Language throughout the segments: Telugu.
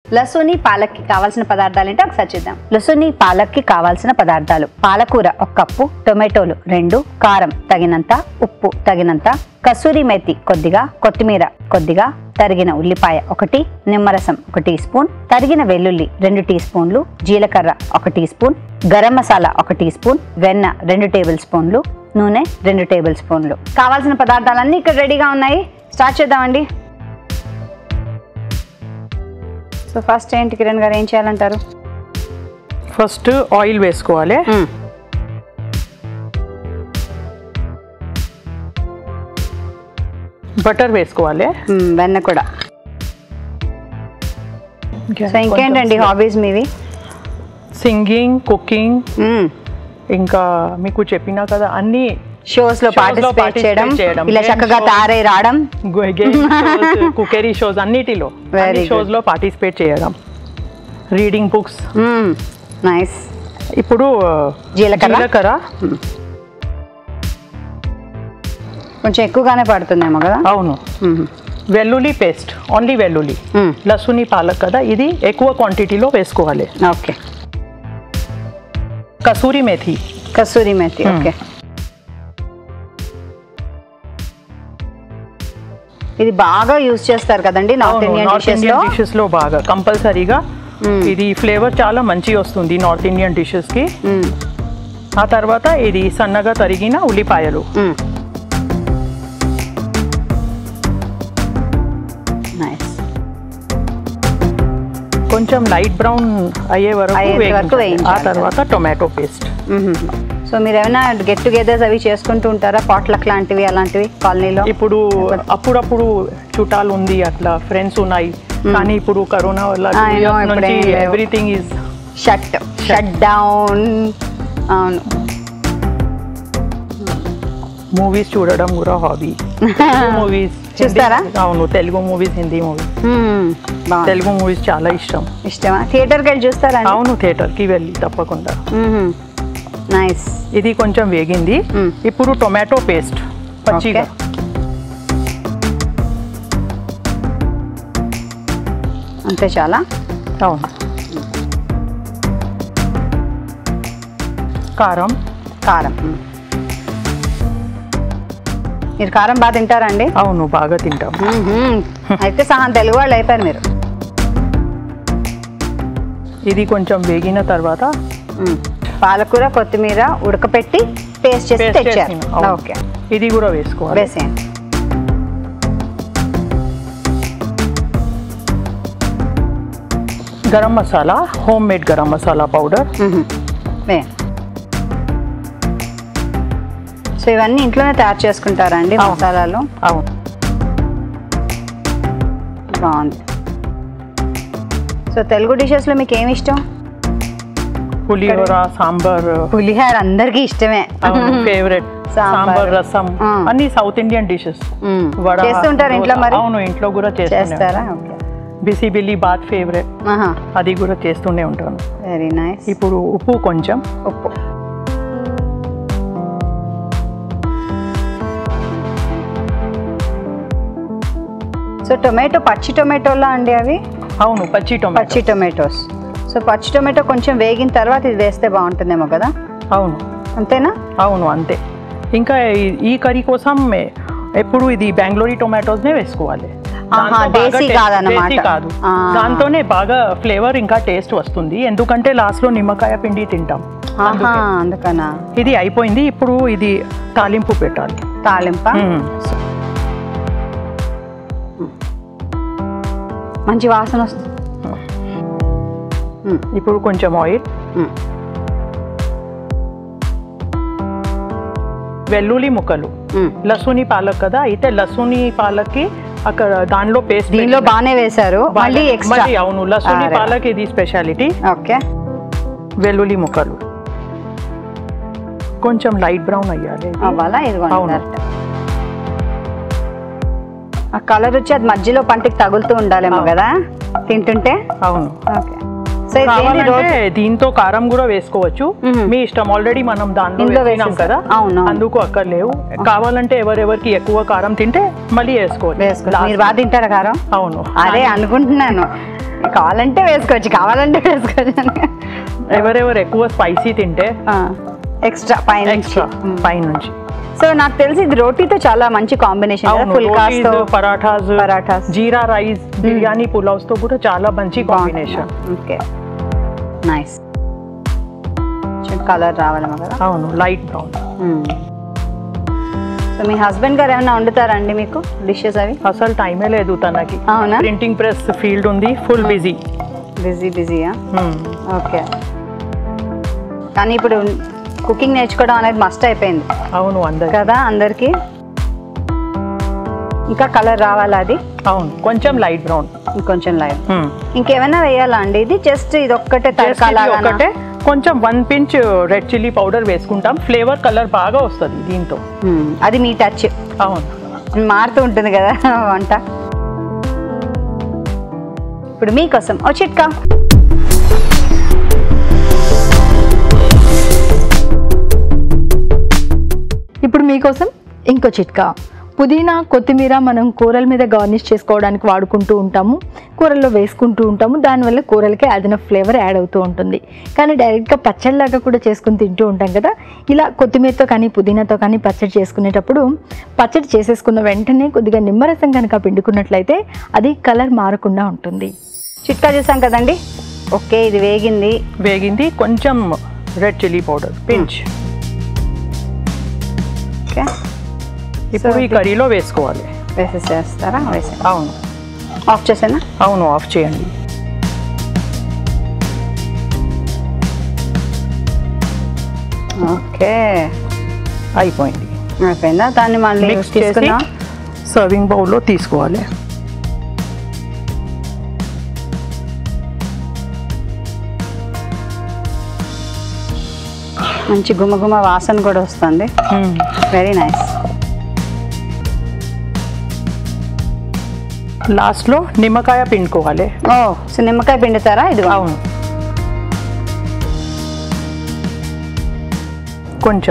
లసుని పాలక్కి కావాల్సిన పదార్థాలు ఏంటో ఒకసారి చూద్దాం లసుని పాలక్కి కావాల్సిన పదార్థాలు పాలకూర ఒక కప్పు టొమాటోలు రెండు కారం తగినంత ఉప్పు తగినంత కసూరి మెతి కొద్దిగా కొత్తిమీర కొద్దిగా తరిగిన ఉల్లిపాయ ఒకటి నిమ్మరసం ఒక టీ స్పూన్ తరిగిన వెల్లుల్లి రెండు టీ స్పూన్లు జీలకర్ర ఒక టీ స్పూన్ గరం మసాలా ఒక టీ స్పూన్ వెన్న రెండు టేబుల్ స్పూన్లు నూనె రెండు టేబుల్ స్పూన్లు కావాల్సిన పదార్థాలన్నీ ఇక్కడ రెడీగా ఉన్నాయి స్టార్ట్ చేద్దామండి సో ఫస్ట్ ఏంటి కిరణ్ గారు ఏం చేయాలంటారు ఫస్ట్ ఆయిల్ వేసుకోవాలి బటర్ వేసుకోవాలి మ్మ్, వెన్న కూడా సో ఇంకేంటండి హాబీస్ మీవి సింగింగ్ కుకింగ్ మ్మ్. ఇంకా మీకు చెప్పినా కదా అన్ని షోస్ లో Shows లో పార్టిసిపేట్ participate చేయడం చేయడం. ఇలా Game చక్కగా shows. తయారై రావడం కుకెరీ షోస్ అన్నిటిలో Very అన్ని good. షోస్ లో పార్టిసిపేట్ చేయడం రీడింగ్ బుక్స్ నైస్ ఇప్పుడు జీలకర్ర? జీలకర్ర కొంచెం ఎక్కువగానే పడుతుందేమో కదా అవును మ్మ్. వెల్లుల్లి పేస్ట్ ఓన్లీ వెల్లుల్లి మ్మ్. లసుని పాలక్ కదా ఇది ఎక్కువ క్వాంటిటీలో వేసుకోవాలి okay kasuri methi kasuri methi hmm. Okay ఇది బాగా యూజ్ చేస్తారు కదండి నార్త్ ఇండియన్ నార్త్ డిషెస్ లో ఇండియన్ డిషెస్ లో బాగా కంపల్సరీగా మ్మ్. ఇది ఫ్లేవర్ చాలా మంచి వస్తుంది నార్త్ ఇండియన్ డిషెస్ కి మ్మ్. ఆ తర్వాత ఇది సన్నగా తరిగిన ఉల్లిపాయలు మ్మ్. నైస్ కొంచెం లైట్ బ్రౌన్ అయ్యే వరకు అయ్యేంత వరకు వేగించాలి. ఆ వేయించాలి. తర్వాత టొమాటో పేస్ట్ సో మీరు ఏమైనా గెట్ టుగెదర్స్ అవి చేసుకుంటూ ఉంటారా పాట్లక్ లాంటివి అలాంటివి కాలనీలో ఇప్పుడు అప్పుడప్పుడు చుట్టాలు ఉంది అట్లా ఫ్రెండ్స్ ఉన్నాయి కానీ ఇప్పుడు కరోనా వల్ల I know, ఇప్పుడు ఏం లేవు. Everything is shut shut down అవును మూవీస్ చూడడం కూడా హాబీ మూవీస్ చూస్తారా? అవును Telugu movies Hindi movies hmm. బాగుంది తెలుగు మూవీస్ చాలా ఇష్టం ఇష్టమా థియేటర్కి వెళ్ళి చూస్తారా అవును థియేటర్ కి వెళ్ళి తప్పకుండా నైస్ ఇది కొంచెం వేగింది మ్మ్. ఇప్పుడు టొమాటో పేస్ట్ పచ్చిగా అంతే చాలా అవును కారం కారం మ్మ్. మీరు కారం బాగా తింటారా అండి అవును బాగా తింటాం మ్మ్. అయితే సహా తెలుగు వాళ్ళు అయిపోయారు మీరు ఇది కొంచెం వేగిన తర్వాత మ్మ్. పాలకూర కొత్తిమీర ఉడకపెట్టి పేస్ట్ చేసి paste తెచ్చారు చేసిన, అవును. ఓకే ఇది కూడా వేసుకోవాలి వేసేయండి garam masala home made garam masala powder hmm. వేయండి సో ఇవన్నీ ఇంట్లోనే తయారు చేసుకుంటారా అండి అవును. మసాలాలు అవును బాగుంది సో తెలుగు డిషెస్లో మీకు ఏమి ఇష్టం పులిహోర సాంబార్ పులిహార అందరికీ ఇష్టమే ఫేవరెట్ సాంబార్. సాంబార్ రసం ఆ. అన్ని south Indian dishes hmm. Vada చేస్తుంటారు ఇంట్లో దోస. మరి అవును ఇంట్లో కూడా చేస్తూనే చేస్తారా ఉంటాను. ఓకే బిసి బిల్లి బాత్ ఫేవరెట్ అది కూడా చేస్తూనే ఉంటాను వెరీ నైస్ ఇప్పుడు ఉప్పు కొంచెం ఉప్పు సో టొమాటో పచ్చి టొమాటోలా అండి అవి అవును పచ్చి టొమాటో పచ్చి టొమాటోస్ సో పచ్చి టొమాటో కొంచెం వేగిన తర్వాత ఇది వేస్తే బాగుంటుందేమో కదా అవును అంతేనా అవును అంతే ఇంకా ఈ- ఈ కర్రీ కోసం మే- ఎప్పుడు ఇది బెంగళూరి టొమాటోస్ నే వేసుకోవాలి ఆహా, దాంతో బాగా దేశీ taste- కాదన్నమాట. దేశీ కాదు ఆ. దాంతోనే బాగా ఫ్లేవర్ ఇంకా టేస్ట్ వస్తుంది ఎందుకంటే లాస్ట్ లో నిమ్మకాయ పిండి తింటాం ఆహా అందుకే. అందుకనా ఇది అయిపోయింది ఇప్పుడు ఇది తాలింపు పెట్టాలి తాలింప మ్మ్. మంచి వాసన వస్తుంది మ్మ్. ఇప్పుడు కొంచెం ఆయిల్ మ్మ్. వెల్లుల్లి ముక్కలు మ్మ్. లసుని పాలక్ కదా అయితే లసుని పాలక్కి అక్కడ దానిలో పేస్ట్ దీనిలో బాగానే వేశారు మళ్ళీ ఎక్స్ట్రా మళ్ళీ అవును లసుని అరే. పాలక్ ఇది స్పెషాలిటీ ఓకే వెల్లుల్లి ముక్కలు కొంచెం లైట్ బ్రౌన్ అయ్యాలి ఇది. అవ్వాలా ఇదిగోండి అవును. కరెక్ట్. ఆ కలర్ వచ్చి అది మధ్యలో పంటికి తగులుతూ ఉండాలేమో అవును. కదా తింటుంటే అవును ఓకే సో ఇది ఏంటి రోజు కావాలంటే దీంతో కారం కూడా వేసుకోవచ్చు మ్మ్. మీ ఇష్టం ఆల్రెడీ మనం దానిలో ఇందులో వేసినాం వేసేసాం. కదా అవును, అవును. అందుకు అక్కర్లేవు కావాలంటే ఎవరెవరికి ఎక్కువ కారం తింటే మళ్ళీ వేసుకోవచ్చు వేసుకో Last- మీరు బాగా తింటారా కారం అవును అదే అనుకుంటున్నాను కావాలంటే వేసుకోవచ్చు కావాలంటే వేసుకోవచ్చు ఎవరెవరు ఎక్కువ స్పైసీ తింటే ఎక్స్ట్రా పైన ఎక్స్ట్రా పైనుంచి సో నాకు తెలిసి ఇది రోటీతో చాలా మంచి కాంబినేషన్ అవును ఫుల్ కాస్తో పరాఠాస్ పరాఠాస్. జీరా రైస్ బిర్యానీ పులావ్స్ తో కూడా చాలా మంచి కాంబినేషన్ ఓకే నైస్ కలర్ రావాలమ్మా కదా అవును లైట్ బ్రౌన్ సో మీ హస్బెండ్ గారు ఏమైనా వండుతారండి మీకు డిషెస్ అవి అసలు టైమే లేదు తనకి అవునా ప్రింటింగ్ ప్రెస్ ఫీల్డ్ ఉంది ఫుల్ బిజీ బిజీ బిజీయా ఓకే కానీ ఇప్పుడు కుకింగ్ నేర్చుకోవడం అనేది మస్ట్ అయిపోయింది అవును అందరు కదా అందరికి ఇంకా కలర్ రావాలా అది అవును కొంచెం లైట్ బ్రౌన్ ఇంకొంచెం లైవ్ ఇంకేమైనా వేయాలా అండి ఇది జస్ట్ ఇది ఒక్కటే తడకా ఒకటే కొంచెం one pinch red chilli powder వేసుకుంటాం ఫ్లేవర్ కలర్ బాగా వస్తుంది దీంతో అది మీ టచ్ అవును మారుతూ ఉంటుంది కదా వంట ఇప్పుడు మీకోసం ఓ చిట్కా ఇప్పుడు మీకోసం ఇంకో చిట్కా పుదీనా కొత్తిమీర మనం కూరల మీద గార్నిష్ చేసుకోవడానికి వాడుకుంటూ ఉంటాము కూరల్లో వేసుకుంటూ ఉంటాము దానివల్ల కూరలకి అదనపు ఫ్లేవర్ యాడ్ అవుతూ ఉంటుంది కానీ డైరెక్ట్గా పచ్చడిలాగా కూడా చేసుకుని తింటూ ఉంటాం కదా ఇలా కొత్తిమీరతో కానీ పుదీనాతో కానీ పచ్చడి చేసుకునేటప్పుడు పచ్చడి చేసేసుకున్న వెంటనే కొద్దిగా నిమ్మరసం కనుక పిండుకున్నట్లయితే అది కలర్ మారకుండా ఉంటుంది చిట్కా చూసాం కదండి ఓకే ఇది వేగింది వేగింది కొంచెం red chilli powder pinch okay ఇప్పుడు ఈ కర్రీలో వేసుకోవాలి వేసేసేస్తారా వేసే అవును ఆఫ్ చేసేనా అవును ఆఫ్ చేయండి ఓకే అయిపోయింది అయిపోయిందా దాన్ని మళ్ళీ మిక్స్ చేసి చేసుకుందాం సర్వింగ్ బౌల్లో తీసుకోవాలి మంచి గుమగుమ వాసన కూడా వస్తుంది వెరీ నైస్ లాస్ట్లో నిమ్మకాయ పిండుకోవాలి ఓ సో నిమ్మకాయ పిండుతారా ఇది అవును కొంచెం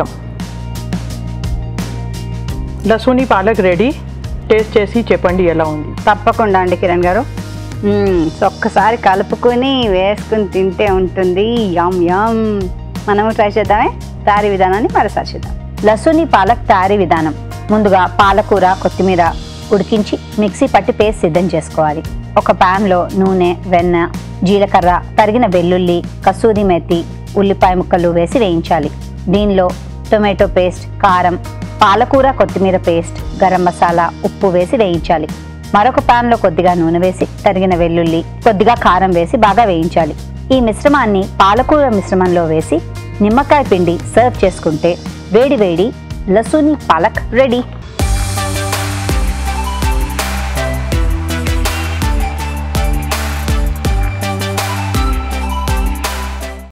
లసూని పాలక్ రెడీ టేస్ట్ చేసి చెప్పండి ఎలా ఉంది తప్పకుండా అండి కిరణ్ గారు మ్మ్. సో ఒక్కసారి కలుపుకొని వేసుకుని తింటే ఉంటుంది యమ్ యమ్ మనము ట్రై చేద్దామే తయారీ విధానాన్ని మరోసారి చేద్దాం లసూని పాలక్ తయారీ విధానం ముందుగా పాలకూర కొత్తిమీర ఉడికించి మిక్సీ పట్టి పేస్ట్ సిద్ధం చేసుకోవాలి ఒక ప్యాన్లో నూనె వెన్న జీలకర్ర తరిగిన వెల్లుల్లి కసూరి మెత్తి ఉల్లిపాయ ముక్కలు వేసి వేయించాలి దీనిలో టొమాటో పేస్ట్ కారం పాలకూర కొత్తిమీర పేస్ట్ గరం మసాలా ఉప్పు వేసి వేయించాలి మరొక పాన్ లో కొద్దిగా నూనె వేసి తరిగిన వెల్లుల్లి కొద్దిగా కారం వేసి బాగా వేయించాలి ఈ మిశ్రమాన్ని పాలకూర మిశ్రమంలో వేసి నిమ్మకాయ పిండి సర్వ్ చేసుకుంటే వేడి వేడి లసూని పాలక్ రెడీ